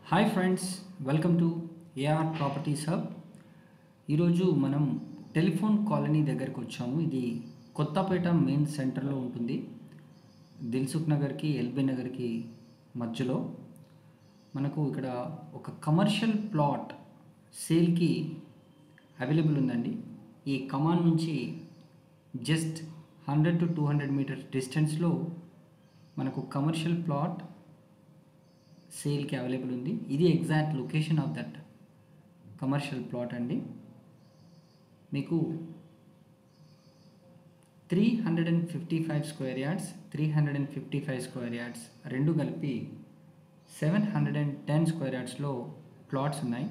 hi friends welcome to AR properties hub ఈరోజు మనం telephone colony దగ్గరికి వచ్చాము ఇది కొత్తపేట మెయిన్ సెంటర్లో ఉంటుంది దిల్సుఖ్ నగర్కి ఎల్బీ నగర్కి మధ్యలో మనకు ఇక్కడ ఒక కమర్షియల్ ప్లాట్ సేల్కి అవైలబుల్ ఉందండి ఈ కమాన్ నుంచి just hundred to two hundred meters డిస్టెన్స్లో మనకు కమర్షియల్ ప్లాట్ సేల్కి అవైలబుల్ ఉంది ఇది exact location of that commercial plot అండి మీకు three hundred and fifty five square yards three hundred and fifty five square yards రెండు కలిపి seven hundred and ten square యార్డ్స్లో ప్లాట్స్ ఉన్నాయి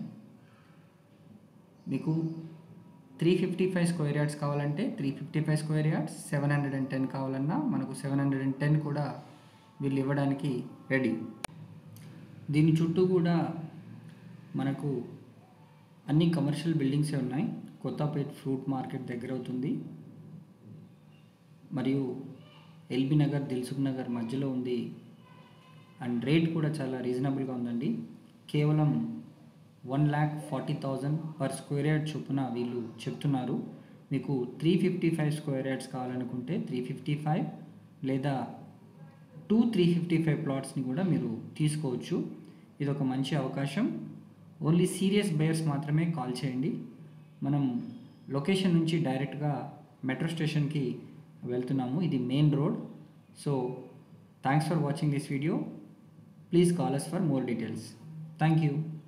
మీకు three fifty five square yards కావాలంటే three fifty five square yards seven hundred and ten కావాలన్నా మనకు seven hundred and ten కూడా వీళ్ళు ఇవ్వడానికి రెడీ దీని చుట్టూ కూడా మనకు అన్ని కమర్షియల్ బిల్డింగ్సే ఉన్నాయి కొత్తపేట్ ఫ్రూట్ మార్కెట్ దగ్గర అవుతుంది మరియు ఎల్బీ నగర్ దిల్సుఖ్ నగర్ మధ్యలో ఉంది అండ్ రేట్ కూడా చాలా రీజనబుల్గా ఉందండి కేవలం one lakh forty thousand per square yard చొప్పున వీళ్ళు చెప్తున్నారు మీకు three fifty five square yards కావాలనుకుంటే త్రీ ఫిఫ్టీ ఫైవ్ లేదా టూ త్రీ ఫిఫ్టీ ఫైవ్ ప్లాట్స్ని కూడా మీరు తీసుకోవచ్చు ఇది ఒక మంచి అవకాశం ఓన్లీ సీరియస్ బయర్స్ మాత్రమే కాల్ చేయండి మనం లొకేషన్ నుంచి డైరెక్ట్గా మెట్రో స్టేషన్కి వెళ్తున్నాము ఇది main road so thanks for watching this video please call us for more details thank you